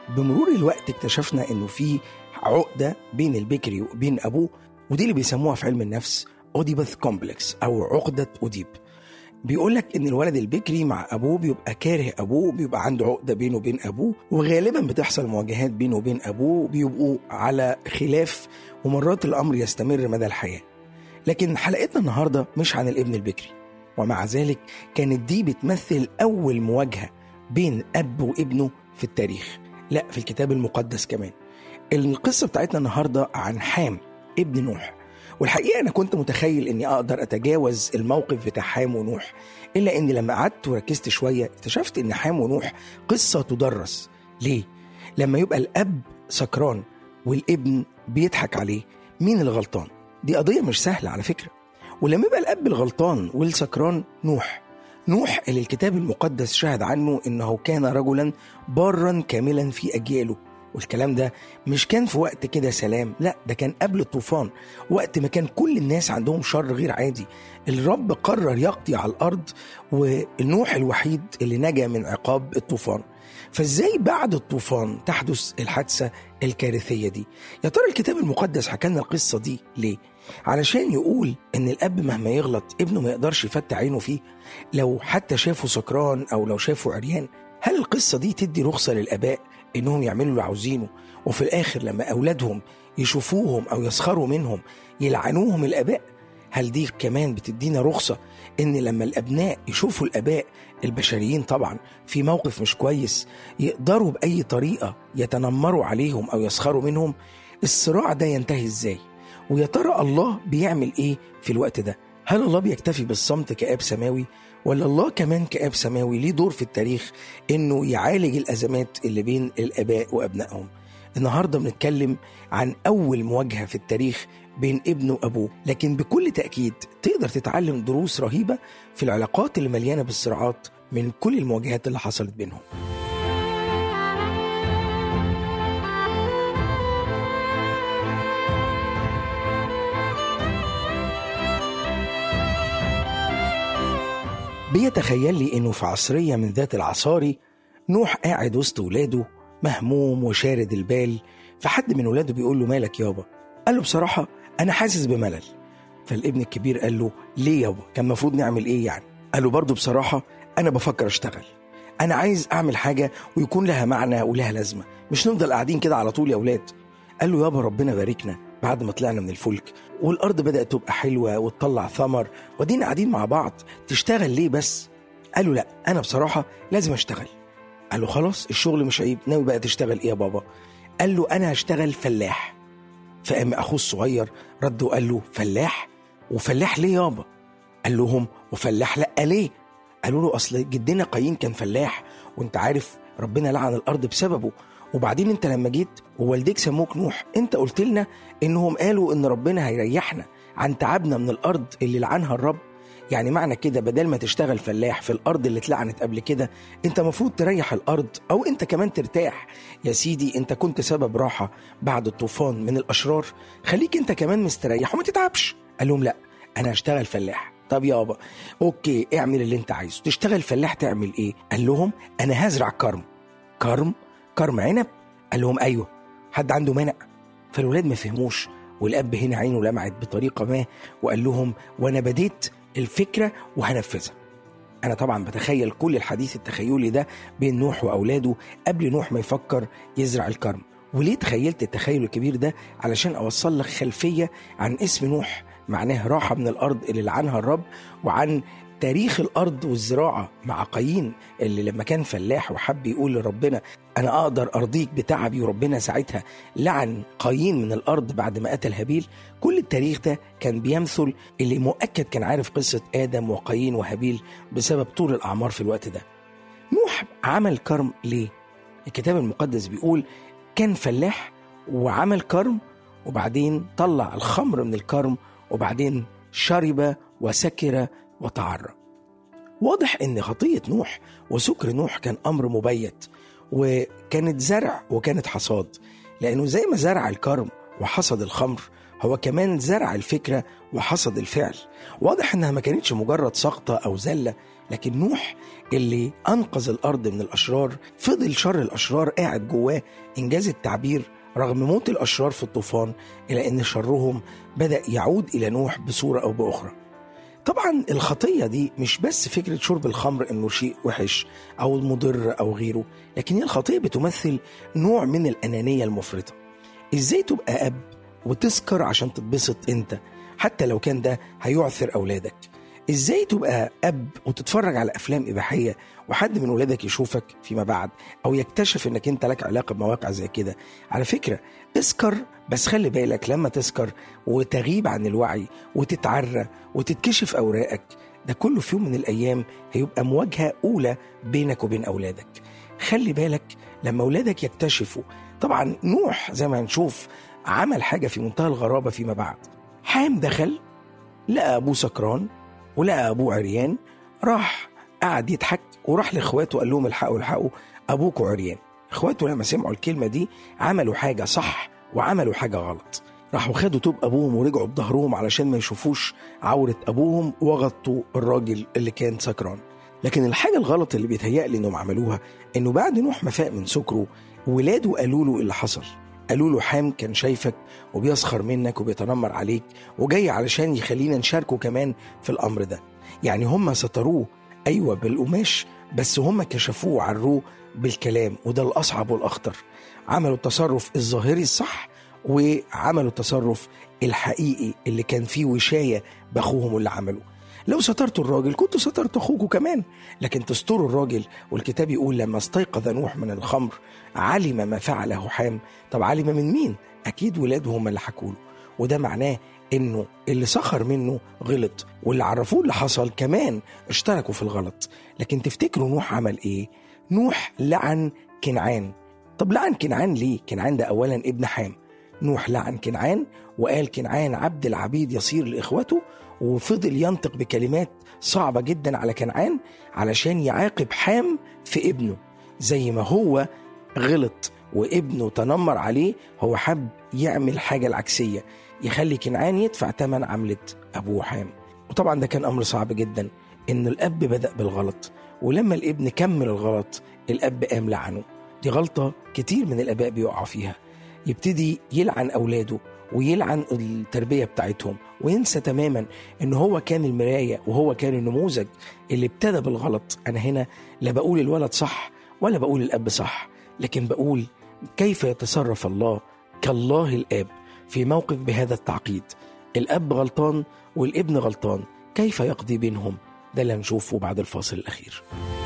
بمرور الوقت اكتشفنا انه في عقده بين البكري وبين ابوه ودي اللي بيسموها في علم النفس اوديبث كومبلكس او عقده اوديب بيقول لك ان الولد البكري مع ابوه بيبقى كاره ابوه بيبقى عنده عقده بينه وبين ابوه وغالبا بتحصل مواجهات بينه وبين ابوه بيبقوا على خلاف ومرات الامر يستمر مدى الحياه لكن حلقتنا النهارده مش عن الابن البكري ومع ذلك كانت دي بتمثل اول مواجهه بين اب وابنه في التاريخ لا في الكتاب المقدس كمان القصه بتاعتنا النهارده عن حام ابن نوح والحقيقه انا كنت متخيل اني اقدر اتجاوز الموقف بتاع حام ونوح الا اني لما قعدت وركزت شويه اكتشفت ان حام ونوح قصه تدرس ليه لما يبقى الاب سكران والابن بيضحك عليه مين الغلطان دي قضيه مش سهله على فكره ولما يبقى الاب الغلطان والسكران نوح نوح اللي الكتاب المقدس شهد عنه انه كان رجلا بارا كاملا في اجياله والكلام ده مش كان في وقت كده سلام لا ده كان قبل الطوفان وقت ما كان كل الناس عندهم شر غير عادي الرب قرر يقضي على الارض ونوح الوحيد اللي نجا من عقاب الطوفان فازاي بعد الطوفان تحدث الحادثه الكارثيه دي يا ترى الكتاب المقدس حكى لنا القصه دي ليه علشان يقول ان الاب مهما يغلط ابنه ما يقدرش يفتح عينه فيه لو حتى شافه سكران او لو شافه عريان هل القصه دي تدي رخصه للاباء انهم يعملوا اللي عاوزينه وفي الاخر لما اولادهم يشوفوهم او يسخروا منهم يلعنوهم الاباء هل دي كمان بتدينا رخصه ان لما الابناء يشوفوا الاباء البشريين طبعا في موقف مش كويس يقدروا باي طريقه يتنمروا عليهم او يسخروا منهم الصراع ده ينتهي ازاي ويا ترى الله بيعمل ايه في الوقت ده هل الله بيكتفي بالصمت كاب سماوي ولا الله كمان كاب سماوي ليه دور في التاريخ انه يعالج الازمات اللي بين الاباء وابنائهم النهارده بنتكلم عن اول مواجهه في التاريخ بين ابنه وابوه لكن بكل تاكيد تقدر تتعلم دروس رهيبه في العلاقات اللي مليانه بالصراعات من كل المواجهات اللي حصلت بينهم بيتخيل لي انه في عصريه من ذات العصاري نوح قاعد وسط ولاده مهموم وشارد البال فحد من ولاده بيقول له مالك يابا قال له بصراحه انا حاسس بملل فالابن الكبير قال له ليه يابا كان المفروض نعمل ايه يعني قال له برضه بصراحه انا بفكر اشتغل انا عايز اعمل حاجه ويكون لها معنى ولها لازمه مش نفضل قاعدين كده على طول يا اولاد قال له يابا ربنا باركنا بعد ما طلعنا من الفلك والارض بدات تبقى حلوه وتطلع ثمر ودينا قاعدين مع بعض تشتغل ليه بس قال له لا انا بصراحه لازم اشتغل قال له خلاص الشغل مش عيب ناوي بقى تشتغل ايه يا بابا قال له انا هشتغل فلاح فقام اخوه الصغير رد وقال له فلاح وفلاح ليه يابا قال لهم وفلاح لا ليه قالوا له اصل جدنا قايين كان فلاح وانت عارف ربنا لعن الارض بسببه وبعدين انت لما جيت ووالديك سموك نوح انت قلت لنا انهم قالوا ان ربنا هيريحنا عن تعبنا من الارض اللي لعنها الرب يعني معنى كده بدل ما تشتغل فلاح في الارض اللي اتلعنت قبل كده انت المفروض تريح الارض او انت كمان ترتاح يا سيدي انت كنت سبب راحه بعد الطوفان من الاشرار خليك انت كمان مستريح وما تتعبش قال لهم لا انا هشتغل فلاح طب يابا اوكي اعمل اللي انت عايزه تشتغل فلاح تعمل ايه قال لهم انا هزرع كرم كرم كرم عنب قال لهم ايوه حد عنده مانع فالولاد ما فهموش والاب هنا عينه لمعت بطريقه ما وقال لهم وانا بديت الفكره وهنفذها انا طبعا بتخيل كل الحديث التخيلي ده بين نوح واولاده قبل نوح ما يفكر يزرع الكرم وليه تخيلت التخيل الكبير ده علشان اوصل لك خلفيه عن اسم نوح معناه راحه من الارض اللي لعنها الرب وعن تاريخ الارض والزراعه مع قايين اللي لما كان فلاح وحب يقول لربنا انا اقدر ارضيك بتعبي وربنا ساعتها لعن قايين من الارض بعد ما قتل هابيل كل التاريخ ده كان بيمثل اللي مؤكد كان عارف قصه ادم وقايين وهابيل بسبب طول الاعمار في الوقت ده نوح عمل كرم ليه الكتاب المقدس بيقول كان فلاح وعمل كرم وبعدين طلع الخمر من الكرم وبعدين شرب وسكر وتعرى واضح ان خطيه نوح وسكر نوح كان امر مبيت وكانت زرع وكانت حصاد لانه زي ما زرع الكرم وحصد الخمر هو كمان زرع الفكرة وحصد الفعل واضح انها ما كانتش مجرد سقطة او زلة لكن نوح اللي انقذ الارض من الاشرار فضل شر الاشرار قاعد جواه انجاز التعبير رغم موت الاشرار في الطوفان الى ان شرهم بدا يعود الى نوح بصوره او باخرى طبعا الخطيه دي مش بس فكره شرب الخمر انه شيء وحش او مضر او غيره لكن هي الخطيه بتمثل نوع من الانانيه المفرطه ازاي تبقى اب وتسكر عشان تتبسط انت حتى لو كان ده هيعثر اولادك ازاي تبقى اب وتتفرج على افلام اباحيه وحد من ولادك يشوفك فيما بعد او يكتشف انك انت لك علاقه بمواقع زي كده على فكره اسكر بس خلي بالك لما تسكر وتغيب عن الوعي وتتعرى وتتكشف اوراقك ده كله في يوم من الايام هيبقى مواجهه اولى بينك وبين اولادك خلي بالك لما اولادك يكتشفوا طبعا نوح زي ما هنشوف عمل حاجه في منتهى الغرابه فيما بعد حام دخل لقى ابوه سكران ولقى ابوه عريان راح قعد يضحك وراح لاخواته قال لهم الحقوا الحقوا ابوكوا عريان اخواته لما سمعوا الكلمه دي عملوا حاجه صح وعملوا حاجه غلط راحوا خدوا توب ابوهم ورجعوا بظهرهم علشان ما يشوفوش عوره ابوهم وغطوا الراجل اللي كان سكران لكن الحاجه الغلط اللي بيتهيألي انهم عملوها انه بعد نوح ما فاق من سكره ولاده قالوا له اللي حصل قالوا له حام كان شايفك وبيسخر منك وبيتنمر عليك وجاي علشان يخلينا نشاركه كمان في الامر ده يعني هم ستروه ايوه بالقماش بس هم كشفوه وعروه بالكلام وده الاصعب والاخطر عملوا التصرف الظاهري الصح وعملوا التصرف الحقيقي اللي كان فيه وشايه باخوهم اللي عملوه لو سترتوا الراجل كنتوا سترتوا اخوكوا كمان لكن تستروا الراجل والكتاب يقول لما استيقظ نوح من الخمر علم ما فعله حام طب علم من مين اكيد ولاده هم اللي حكوا له وده معناه انه اللي سخر منه غلط واللي عرفوه اللي حصل كمان اشتركوا في الغلط لكن تفتكروا نوح عمل ايه نوح لعن كنعان طب لعن كنعان ليه كنعان ده اولا ابن حام نوح لعن كنعان وقال كنعان عبد العبيد يصير لاخوته وفضل ينطق بكلمات صعبة جدا على كنعان علشان يعاقب حام في ابنه زي ما هو غلط وابنه تنمر عليه هو حب يعمل حاجة العكسية يخلي كنعان يدفع ثمن عملة أبوه حام وطبعا ده كان أمر صعب جدا إن الأب بدأ بالغلط ولما الابن كمل الغلط الأب قام لعنه دي غلطة كتير من الآباء بيقعوا فيها يبتدي يلعن أولاده ويلعن التربية بتاعتهم وينسى تماما ان هو كان المراية وهو كان النموذج اللي ابتدى بالغلط انا هنا لا بقول الولد صح ولا بقول الاب صح لكن بقول كيف يتصرف الله كالله الاب في موقف بهذا التعقيد الاب غلطان والابن غلطان كيف يقضي بينهم ده اللي هنشوفه بعد الفاصل الاخير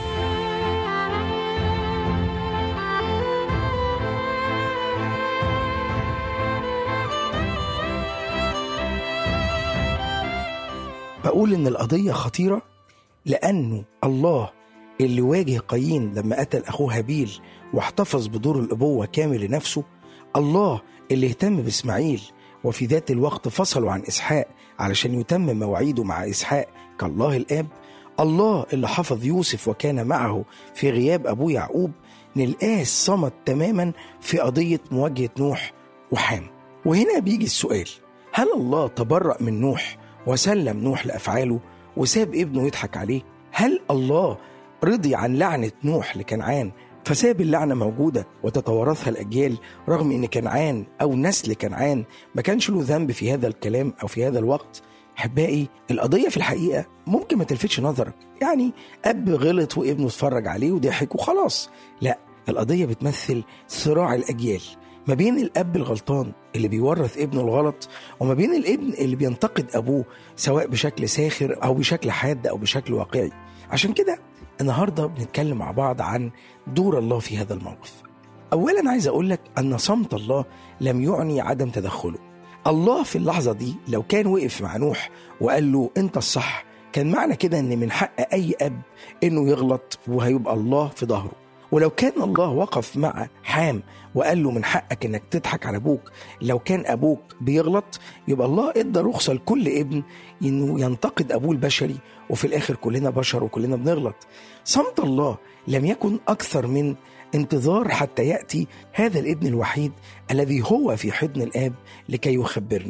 بقول ان القضيه خطيره لانه الله اللي واجه قايين لما قتل اخوه هابيل واحتفظ بدور الابوه كامل لنفسه الله اللي اهتم باسماعيل وفي ذات الوقت فصلوا عن اسحاق علشان يتمم مواعيده مع اسحاق كالله الاب الله اللي حفظ يوسف وكان معه في غياب ابوه يعقوب نلقاه صمت تماما في قضيه مواجهه نوح وحام وهنا بيجي السؤال هل الله تبرأ من نوح وسلم نوح لافعاله وساب ابنه يضحك عليه هل الله رضي عن لعنه نوح لكنعان فساب اللعنه موجوده وتتوارثها الاجيال رغم ان كنعان او نسل كنعان ما كانش له ذنب في هذا الكلام او في هذا الوقت احبائي القضيه في الحقيقه ممكن ما تلفتش نظرك يعني اب غلط وابنه اتفرج عليه وضحك وخلاص لا القضيه بتمثل صراع الاجيال ما بين الاب الغلطان اللي بيورث ابنه الغلط وما بين الابن اللي بينتقد ابوه سواء بشكل ساخر او بشكل حاد او بشكل واقعي عشان كده النهارده بنتكلم مع بعض عن دور الله في هذا الموقف اولا عايز اقول لك ان صمت الله لم يعني عدم تدخله الله في اللحظه دي لو كان وقف مع نوح وقال له انت الصح كان معنى كده ان من حق اي اب انه يغلط وهيبقى الله في ظهره ولو كان الله وقف مع حام وقال له من حقك انك تضحك على ابوك لو كان ابوك بيغلط يبقى الله ادى رخصه لكل ابن انه ينتقد ابوه البشري وفي الاخر كلنا بشر وكلنا بنغلط صمت الله لم يكن اكثر من انتظار حتى ياتي هذا الابن الوحيد الذي هو في حضن الاب لكي يخبرنا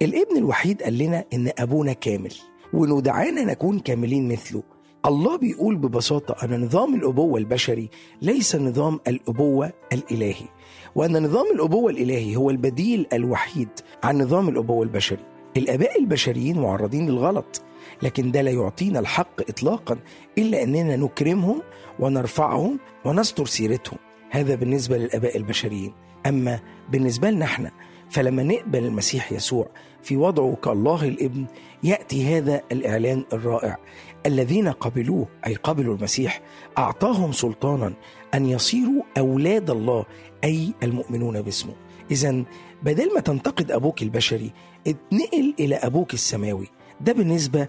الابن الوحيد قال لنا إن أبونا كامل وإنه دعانا نكون كاملين مثله الله بيقول ببساطة أن نظام الأبوة البشري ليس نظام الأبوة الإلهي وأن نظام الأبوة الإلهي هو البديل الوحيد عن نظام الأبوة البشري الآباء البشريين معرضين للغلط لكن ده لا يعطينا الحق إطلاقا إلا أننا نكرمهم ونرفعهم ونستر سيرتهم هذا بالنسبة للآباء البشريين أما بالنسبة لنا احنا فلما نقبل المسيح يسوع في وضعه كالله الابن ياتي هذا الاعلان الرائع الذين قبلوه اي قبلوا المسيح اعطاهم سلطانا ان يصيروا اولاد الله اي المؤمنون باسمه اذا بدل ما تنتقد ابوك البشري اتنقل الى ابوك السماوي ده بالنسبه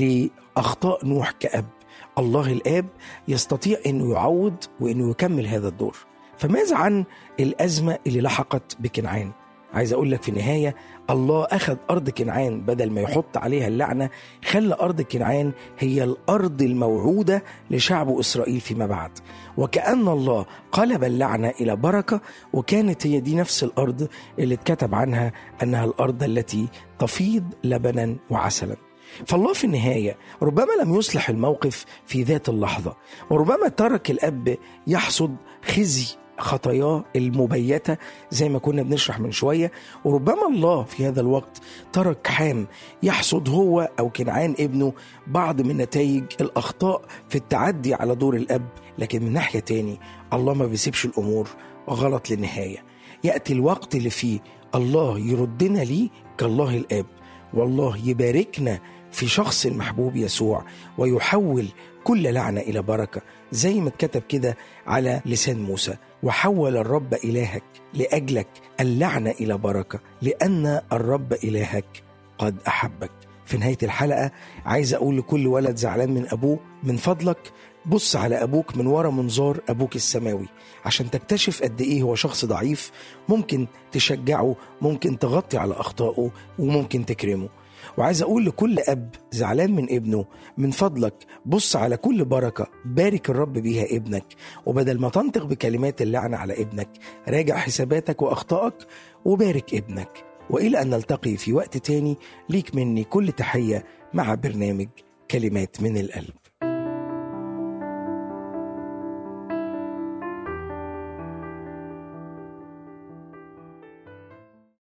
لاخطاء نوح كاب الله الاب يستطيع انه يعوض وانه يكمل هذا الدور فماذا عن الازمه اللي لحقت بكنعان عايز اقول لك في النهايه الله اخذ ارض كنعان بدل ما يحط عليها اللعنه خلى ارض كنعان هي الارض الموعوده لشعب اسرائيل فيما بعد وكان الله قلب اللعنه الى بركه وكانت هي دي نفس الارض اللي اتكتب عنها انها الارض التي تفيض لبنا وعسلا فالله في النهايه ربما لم يصلح الموقف في ذات اللحظه وربما ترك الاب يحصد خزي خطاياه المبيتة زي ما كنا بنشرح من شوية وربما الله في هذا الوقت ترك حام يحصد هو أو كنعان ابنه بعض من نتائج الأخطاء في التعدي على دور الأب لكن من ناحية تاني الله ما بيسيبش الأمور غلط للنهاية يأتي الوقت اللي فيه الله يردنا ليه كالله الآب والله يباركنا في شخص المحبوب يسوع ويحول كل لعنة إلى بركة زي ما اتكتب كده على لسان موسى وحول الرب إلهك لأجلك اللعنة إلى بركة لأن الرب إلهك قد أحبك في نهاية الحلقة عايز أقول لكل ولد زعلان من أبوه من فضلك بص على أبوك من ورا منظار أبوك السماوي عشان تكتشف قد إيه هو شخص ضعيف ممكن تشجعه ممكن تغطي على أخطائه وممكن تكرمه وعايز اقول لكل اب زعلان من ابنه من فضلك بص على كل بركه بارك الرب بيها ابنك وبدل ما تنطق بكلمات اللعنه على ابنك راجع حساباتك واخطائك وبارك ابنك والى ان نلتقي في وقت تاني ليك مني كل تحيه مع برنامج كلمات من القلب